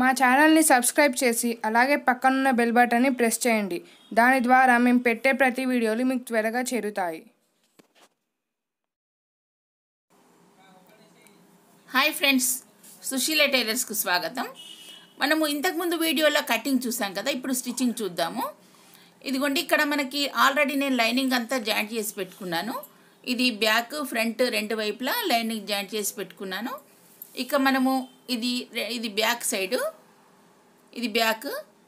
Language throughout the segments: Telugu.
మా ఛానల్ని సబ్స్క్రైబ్ చేసి అలాగే పక్కనున్న బెల్ బటన్ని ప్రెస్ చేయండి దాని ద్వారా మేము పెట్టే ప్రతి వీడియోలు మీకు త్వరగా చేరుతాయి హాయ్ ఫ్రెండ్స్ సుశీల టైలర్స్కు స్వాగతం మనము ఇంతకుముందు వీడియోలో కటింగ్ చూసాం కదా ఇప్పుడు స్టిచ్చింగ్ చూద్దాము ఇదిగోండి ఇక్కడ మనకి ఆల్రెడీ నేను లైనింగ్ అంతా జాయింట్ చేసి పెట్టుకున్నాను ఇది బ్యాక్ ఫ్రంట్ రెండు వైపులా లైనింగ్ జాయింట్ చేసి పెట్టుకున్నాను ఇక మనము ఇది రె- ఇది బ్యాక్ సైడు ఇది బ్యాక్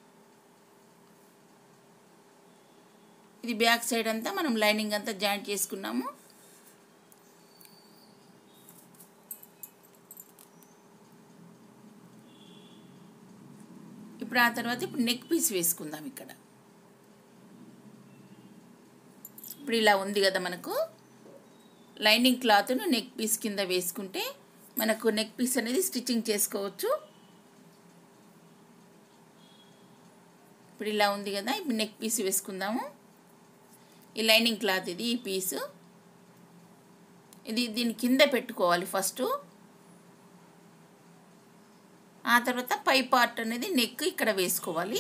ఇది బ్యాక్ సైడ్ అంతా మనం లైనింగ్ అంతా జాయింట్ చేసుకున్నాము ఇప్పుడు ఆ తర్వాత ఇప్పుడు నెక్ పీస్ వేసుకుందాం ఇక్కడ ఇప్పుడు ఇలా ఉంది కదా మనకు లైనింగ్ క్లాత్ను నెక్ పీస్ కింద వేసుకుంటే మనకు నెక్ పీస్ అనేది స్టిచ్చింగ్ చేసుకోవచ్చు ఇప్పుడు ఇలా ఉంది కదా ఇప్పుడు నెక్ పీస్ వేసుకుందాము ఈ లైనింగ్ క్లాత్ ఇది ఈ పీసు ఇది దీని కింద పెట్టుకోవాలి ఫస్ట్ ఆ తర్వాత పై పార్ట్ అనేది నెక్ ఇక్కడ వేసుకోవాలి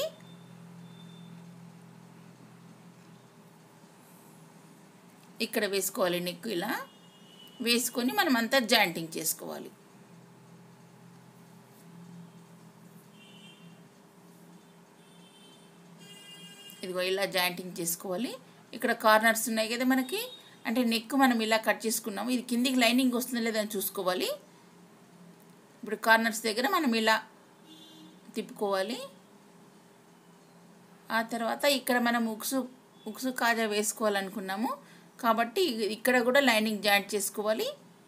ఇక్కడ వేసుకోవాలి నెక్ ఇలా వేసుకొని మనం అంతా జాయింటింగ్ చేసుకోవాలి ఇదిగో ఇలా జాయింటింగ్ చేసుకోవాలి ఇక్కడ కార్నర్స్ ఉన్నాయి కదా మనకి అంటే నెక్ మనం ఇలా కట్ చేసుకున్నాము ఇది కిందికి లైనింగ్ వస్తుందో లేదని చూసుకోవాలి ఇప్పుడు కార్నర్స్ దగ్గర మనం ఇలా తిప్పుకోవాలి ఆ తర్వాత ఇక్కడ మనం ఉక్సు ఉక్సు కాజా వేసుకోవాలనుకున్నాము కాబట్టి ఇక్కడ కూడా లైనింగ్ జాయింట్ చేసుకోవాలి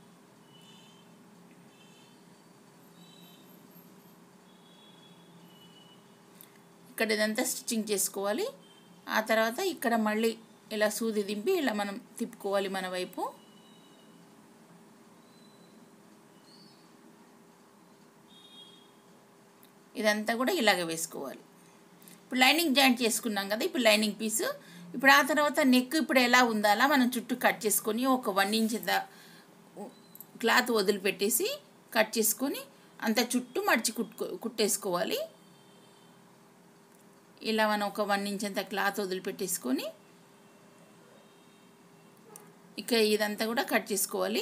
ఇక్కడ ఇదంతా స్టిచ్చింగ్ చేసుకోవాలి ఆ తర్వాత ఇక్కడ మళ్ళీ ఇలా సూది దింపి ఇలా మనం తిప్పుకోవాలి మన వైపు ఇదంతా కూడా ఇలాగ వేసుకోవాలి ఇప్పుడు లైనింగ్ జాయింట్ చేసుకున్నాం కదా ఇప్పుడు లైనింగ్ పీసు ఇప్పుడు ఆ తర్వాత నెక్ ఇప్పుడు ఎలా ఉందో అలా మనం చుట్టూ కట్ చేసుకొని ఒక వన్ ఇంచ్ దా క్లాత్ వదిలిపెట్టేసి కట్ చేసుకొని అంత చుట్టూ మడిచి కుట్టుకో కుట్టేసుకోవాలి ఇలా మనం ఒక వన్ ఇంచ్ అంత క్లాత్ వదిలిపెట్టేసుకొని ఇక ఇదంతా కూడా కట్ చేసుకోవాలి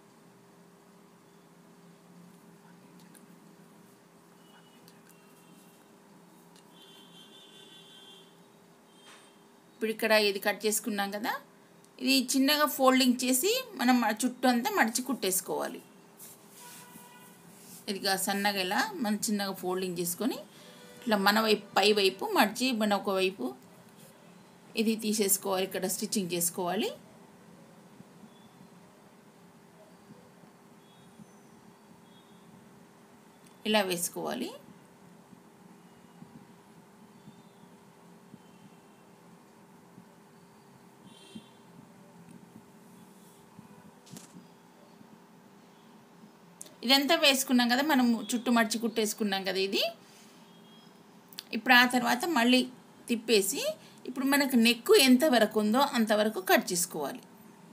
ఇప్పుడు ఇక్కడ ఇది కట్ చేసుకున్నాం కదా ఇది చిన్నగా ఫోల్డింగ్ చేసి మనం మ- చుట్టూ అంతా మడిచి కుట్టేసుకోవాలి ఇదిగా సన్నగా ఇలా మనం చిన్నగా ఫోల్డింగ్ చేసుకొని ఇట్లా మన వైపు పై వైపు మడిచి మన ఒక వైపు ఇది తీసేసుకోవాలి ఇక్కడ స్టిచ్చింగ్ చేసుకోవాలి ఇలా వేసుకోవాలి ఇదంతా వేసుకున్నాం కదా మనం చుట్టూ మడిచి కుట్టేసుకున్నాం కదా ఇది ఇప్పుడు ఆ తర్వాత మళ్ళీ తిప్పేసి ఇప్పుడు మనకు నెక్ ఎంత వరకు ఉందో అంతవరకు కట్ చేసుకోవాలి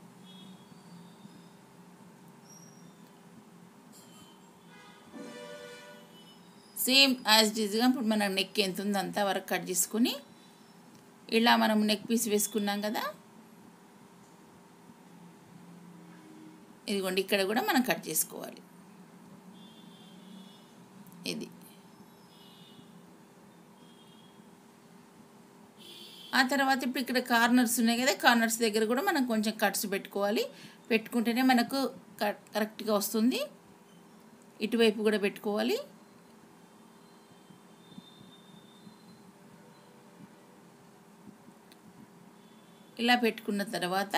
సేమ్ యాజ్ డీజ్గా ఇప్పుడు మన నెక్ ఎంత ఉందో అంతవరకు కట్ చేసుకుని ఇలా మనం నెక్ పీస్ వేసుకున్నాం కదా ఇదిగోండి ఇక్కడ కూడా మనం కట్ చేసుకోవాలి ఇది ఆ తర్వాత ఇప్పుడు ఇక్కడ కార్నర్స్ ఉన్నాయి కదా కార్నర్స్ దగ్గర కూడా మనం కొంచెం కట్స్ పెట్టుకోవాలి పెట్టుకుంటేనే మనకు కరెక్ట్ కరెక్ట్గా వస్తుంది ఇటువైపు కూడా పెట్టుకోవాలి ఇలా పెట్టుకున్న తర్వాత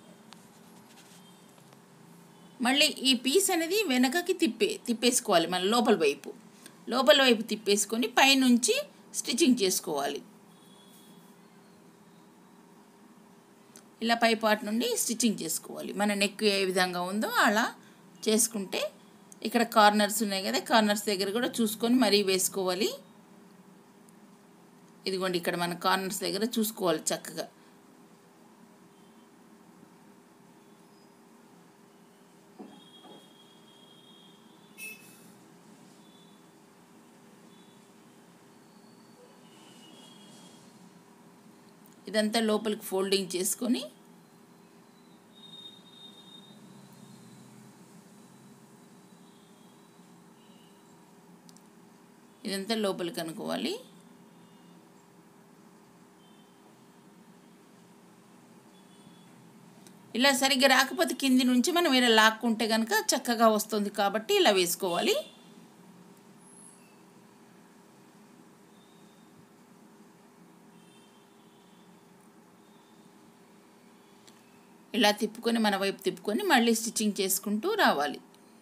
మళ్ళీ ఈ పీస్ అనేది వెనకకి తిప్పే తిప్పేసుకోవాలి మన లోపల వైపు లోపల వైపు తిప్పేసుకొని పైనుంచి స్టిచ్చింగ్ చేసుకోవాలి ఇలా పై పార్ట్ నుండి స్టిచ్చింగ్ చేసుకోవాలి మన నెక్ ఏ విధంగా ఉందో అలా చేసుకుంటే ఇక్కడ కార్నర్స్ ఉన్నాయి కదా కార్నర్స్ దగ్గర కూడా చూసుకొని మరీ వేసుకోవాలి ఇదిగోండి ఇక్కడ మన కార్నర్స్ దగ్గర చూసుకోవాలి చక్కగా ఇదంతా లోపలికి ఫోల్డింగ్ చేసుకొని ఇదంతా లోపలికి అనుకోవాలి ఇలా సరిగ్గా రాకపోతే కింది నుంచి మనం ఇలా లాక్కుంటే కనుక చక్కగా వస్తుంది కాబట్టి ఇలా వేసుకోవాలి ఇలా తిప్పుకొని మన వైపు తిప్పుకొని మళ్ళీ స్టిచ్చింగ్ చేసుకుంటూ రావాలి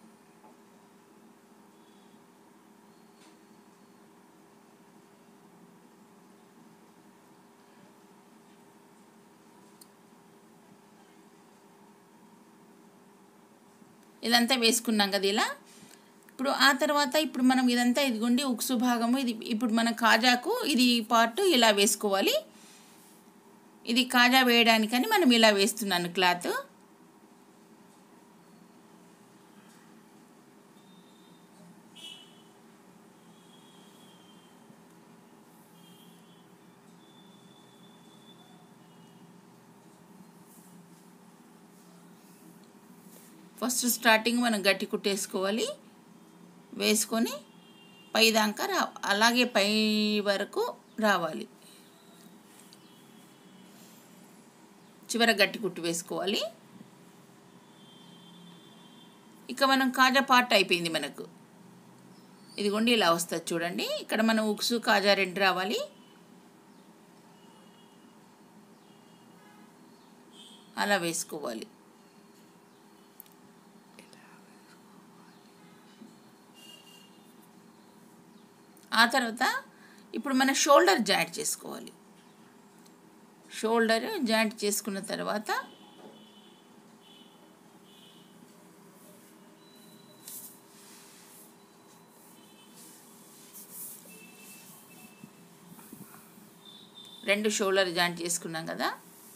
ఇదంతా వేసుకున్నాం కదా ఇలా ఇప్పుడు ఆ తర్వాత ఇప్పుడు మనం ఇదంతా ఇదిగోండి ఉక్సు భాగము ఇది ఇప్పుడు మన కాజాకు ఇది పార్ట్ ఇలా వేసుకోవాలి ఇది కాజా వేయడానికని మనం ఇలా వేస్తున్నాను క్లాత్ ఫస్ట్ స్టార్టింగ్ మనం గట్టి కుట్టేసుకోవాలి వేసుకొని పైదాకా రా అలాగే పై వరకు రావాలి చివర గట్టి కుట్టు వేసుకోవాలి ఇక మనం కాజా పార్ట్ అయిపోయింది మనకు ఇదిగోండి ఇలా వస్తుంది చూడండి ఇక్కడ మనం ఉక్సు కాజా రెండు రావాలి అలా వేసుకోవాలి ఆ తర్వాత ఇప్పుడు మన షోల్డర్ జాయింట్ చేసుకోవాలి షోల్డర్ జాయింట్ చేసుకున్న తర్వాత రెండు షోల్డర్ జాయింట్ చేసుకున్నాం కదా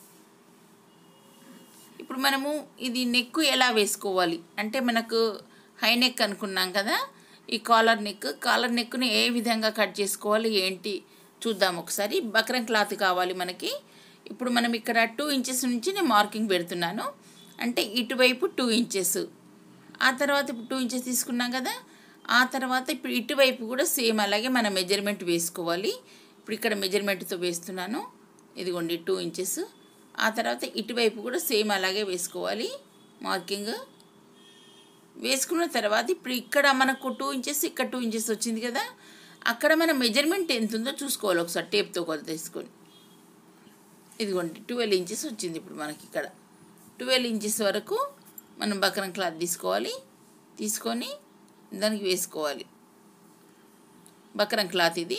ఇప్పుడు మనము ఇది నెక్ ఎలా వేసుకోవాలి అంటే మనకు హై నెక్ అనుకున్నాం కదా ఈ కాలర్ నెక్ కాలర్ నెక్ని ఏ విధంగా కట్ చేసుకోవాలి ఏంటి చూద్దాం ఒకసారి బక్రం క్లాత్ కావాలి మనకి ఇప్పుడు మనం ఇక్కడ టూ ఇంచెస్ నుంచి నేను మార్కింగ్ పెడుతున్నాను అంటే ఇటువైపు టూ ఇంచెస్ ఆ తర్వాత ఇప్పుడు టూ ఇంచెస్ తీసుకున్నాం కదా ఆ తర్వాత ఇప్పుడు ఇటువైపు కూడా సేమ్ అలాగే మనం మెజర్మెంట్ వేసుకోవాలి ఇప్పుడు ఇక్కడ మెజర్మెంట్తో వేస్తున్నాను ఇదిగోండి టూ ఇంచెస్ ఆ తర్వాత ఇటువైపు కూడా సేమ్ అలాగే వేసుకోవాలి మార్కింగ్ వేసుకున్న తర్వాత ఇప్పుడు ఇక్కడ మనకు టూ ఇంచెస్ ఇక్కడ టూ ఇంచెస్ వచ్చింది కదా అక్కడ మన మెజర్మెంట్ ఎంత ఉందో చూసుకోవాలి ఒకసారి టేప్తో కొలత తీసుకొని ఇదిగోండి ట్వెల్వ్ ఇంచెస్ వచ్చింది ఇప్పుడు మనకి ఇక్కడ ట్వెల్వ్ ఇంచెస్ వరకు మనం బకరం క్లాత్ తీసుకోవాలి తీసుకొని దానికి వేసుకోవాలి బకరం క్లాత్ ఇది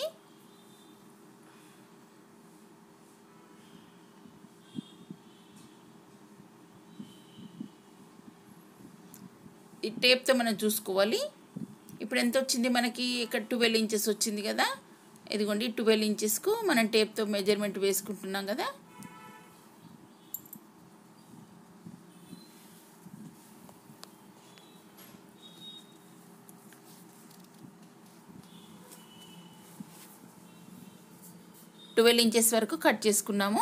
ఈ టేప్తో మనం చూసుకోవాలి ఇప్పుడు ఎంత వచ్చింది మనకి ఇక్కడ ట్వెల్వ్ ఇంచెస్ వచ్చింది కదా ఇదిగోండి ట్వెల్వ్ ఇంచెస్కు మనం టేప్తో మెజర్మెంట్ వేసుకుంటున్నాం కదా ట్వెల్వ్ ఇంచెస్ వరకు కట్ చేసుకున్నాము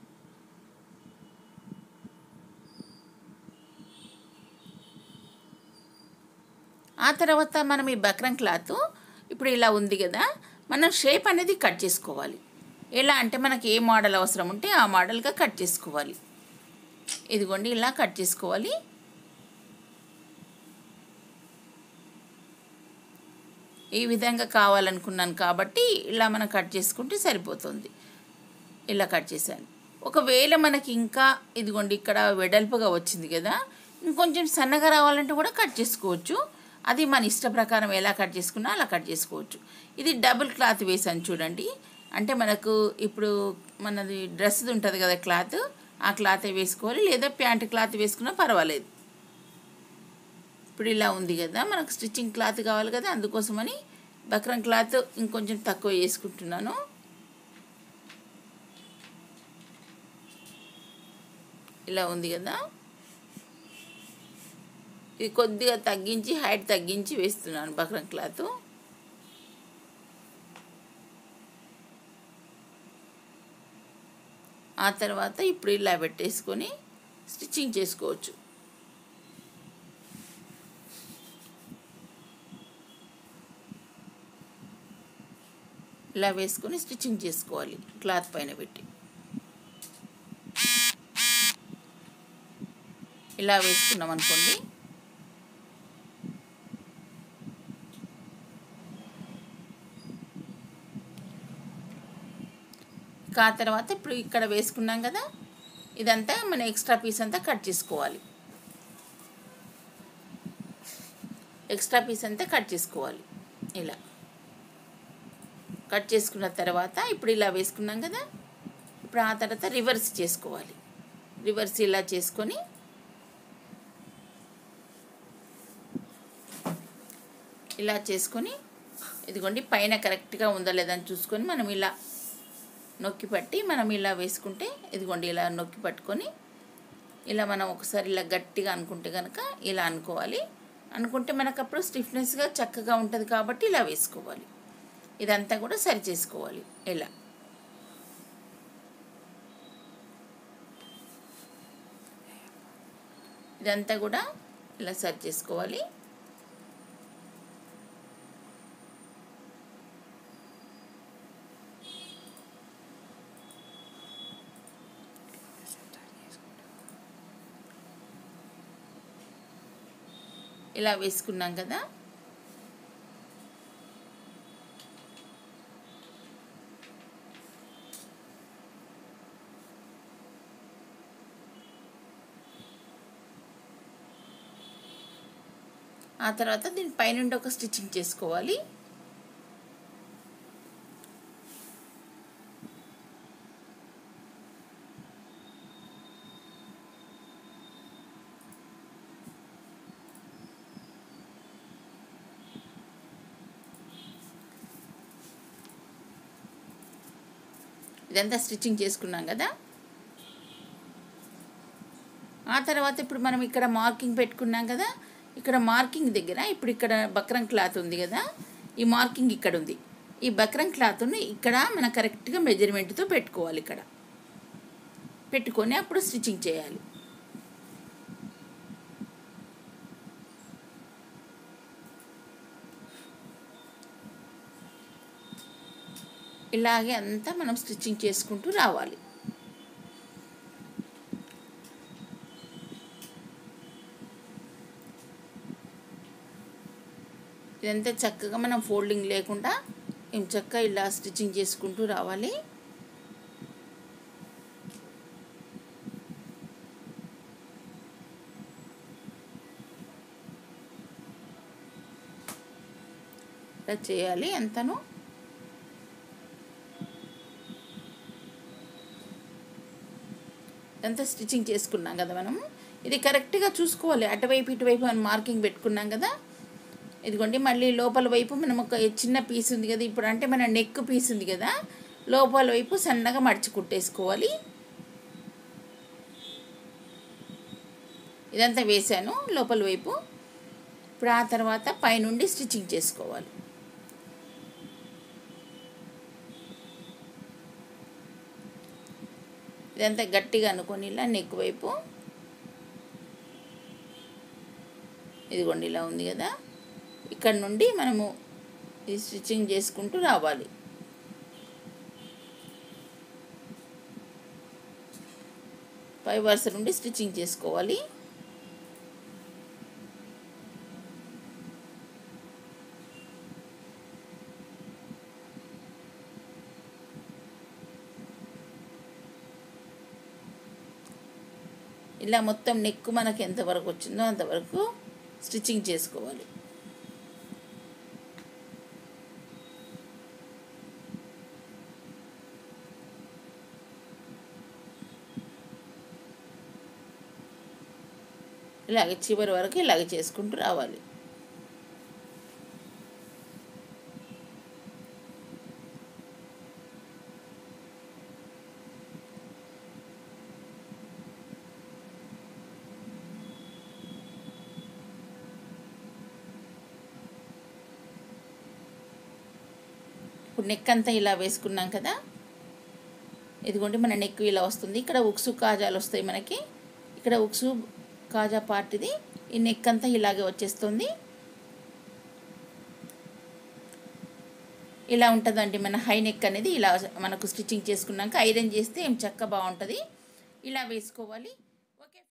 ఆ తర్వాత మనం ఈ బక్రం క్లాత్ ఇప్పుడు ఇలా ఉంది కదా మనం షేప్ అనేది కట్ చేసుకోవాలి ఎలా అంటే మనకి ఏ మోడల్ అవసరం ఉంటే ఆ మోడల్గా కట్ చేసుకోవాలి ఇదిగోండి ఇలా కట్ చేసుకోవాలి ఈ విధంగా కావాలనుకున్నాను కాబట్టి ఇలా మనం కట్ చేసుకుంటే సరిపోతుంది ఇలా కట్ చేశాను ఒకవేళ మనకి ఇంకా ఇదిగోండి ఇక్కడ వెడల్పుగా వచ్చింది కదా ఇంకొంచెం సన్నగా రావాలంటే కూడా కట్ చేసుకోవచ్చు అది మన ఇష్ట ప్రకారం ఎలా కట్ చేసుకున్నా అలా కట్ చేసుకోవచ్చు ఇది డబుల్ క్లాత్ వేసాను చూడండి అంటే మనకు ఇప్పుడు మనది డ్రెస్ ఉంటుంది కదా క్లాత్ ఆ క్లాత్ వేసుకోవాలి లేదా ప్యాంట్ క్లాత్ వేసుకున్నా పర్వాలేదు ఇప్పుడు ఇలా ఉంది కదా మనకు స్టిచ్చింగ్ క్లాత్ కావాలి కదా అందుకోసమని బక్రం క్లాత్ ఇంకొంచెం తక్కువ వేసుకుంటున్నాను ఇలా ఉంది కదా ఇది కొద్దిగా తగ్గించి హైట్ తగ్గించి వేస్తున్నాను బక్రం క్లాత్ ఆ తర్వాత ఇప్పుడు ఇలా పెట్టేసుకొని స్టిచ్చింగ్ చేసుకోవచ్చు ఇలా వేసుకొని స్టిచ్చింగ్ చేసుకోవాలి క్లాత్ పైన పెట్టి ఇలా వేసుకున్నాం అనుకోండి ఇక ఆ తర్వాత ఇప్పుడు ఇక్కడ వేసుకున్నాం కదా ఇదంతా మన ఎక్స్ట్రా పీస్ అంతా కట్ చేసుకోవాలి ఎక్స్ట్రా పీస్ అంతా కట్ చేసుకోవాలి ఇలా కట్ చేసుకున్న తర్వాత ఇప్పుడు ఇలా వేసుకున్నాం కదా ఇప్పుడు ఆ తర్వాత రివర్స్ చేసుకోవాలి రివర్స్ ఇలా చేసుకొని ఇలా చేసుకొని ఇదిగోండి పైన కరెక్ట్గా ఉందా లేదని చూసుకొని మనం ఇలా నొక్కి పట్టి మనం ఇలా వేసుకుంటే ఇదిగోండి ఇలా నొక్కి పట్టుకొని ఇలా మనం ఒకసారి ఇలా గట్టిగా అనుకుంటే కనుక ఇలా అనుకోవాలి అనుకుంటే మనకు అప్పుడు స్టిఫ్నెస్గా చక్కగా ఉంటుంది కాబట్టి ఇలా వేసుకోవాలి ఇదంతా కూడా సరి చేసుకోవాలి ఇలా ఇదంతా కూడా ఇలా సరి చేసుకోవాలి ఇలా వేసుకున్నాం కదా ఆ తర్వాత దీని పైనుండి ఒక స్టిచ్చింగ్ చేసుకోవాలి ఇదంతా స్టిచ్చింగ్ చేసుకున్నాం కదా ఆ తర్వాత ఇప్పుడు మనం ఇక్కడ మార్కింగ్ పెట్టుకున్నాం కదా ఇక్కడ మార్కింగ్ దగ్గర ఇప్పుడు ఇక్కడ బక్రం క్లాత్ ఉంది కదా ఈ మార్కింగ్ ఇక్కడ ఉంది ఈ బక్రం క్లాత్ను ఇక్కడ మనం కరెక్ట్గా మెజర్మెంట్తో పెట్టుకోవాలి ఇక్కడ పెట్టుకొని అప్పుడు స్టిచ్చింగ్ చేయాలి ఇలాగే అంతా మనం స్టిచ్చింగ్ చేసుకుంటూ రావాలి ఇదంతా చక్కగా మనం ఫోల్డింగ్ లేకుండా ఏం చక్కగా ఇలా స్టిచ్చింగ్ చేసుకుంటూ రావాలి ఇలా చేయాలి ఎంతను ఎంత స్టిచ్చింగ్ చేసుకున్నాం కదా మనం ఇది కరెక్ట్గా చూసుకోవాలి అటువైపు ఇటువైపు మనం మార్కింగ్ పెట్టుకున్నాం కదా ఇదిగోండి మళ్ళీ లోపల వైపు మనం ఒక చిన్న పీస్ ఉంది కదా ఇప్పుడు అంటే మన నెక్ పీస్ ఉంది కదా లోపల వైపు సన్నగా మడిచి కుట్టేసుకోవాలి ఇదంతా వేసాను లోపల వైపు ఇప్పుడు ఆ తర్వాత పైనుండి స్టిచ్చింగ్ చేసుకోవాలి ఇదంతా గట్టిగా అనుకొని ఇలా నెక్ వైపు ఇదిగోండి ఇలా ఉంది కదా ఇక్కడ నుండి మనము ఈ స్టిచ్చింగ్ చేసుకుంటూ రావాలి పై వరుస నుండి స్టిచ్చింగ్ చేసుకోవాలి ఇలా మొత్తం నెక్ మనకి ఎంతవరకు వచ్చిందో అంతవరకు స్టిచ్చింగ్ చేసుకోవాలి ఇలాగే చివరి వరకు ఇలాగే చేసుకుంటూ రావాలి ఇప్పుడు నెక్ అంతా ఇలా వేసుకున్నాం కదా ఇదిగోండి మన నెక్ ఇలా వస్తుంది ఇక్కడ ఉక్సు కాజాలు వస్తాయి మనకి ఇక్కడ ఉక్సు కాజా పార్ట్ ఇది ఈ నెక్ అంతా ఇలాగే వచ్చేస్తుంది ఇలా ఉంటుందండి మన హై నెక్ అనేది ఇలా మనకు స్టిచ్చింగ్ చేసుకున్నాక ఐరన్ చేస్తే ఏం చక్క బాగుంటుంది ఇలా వేసుకోవాలి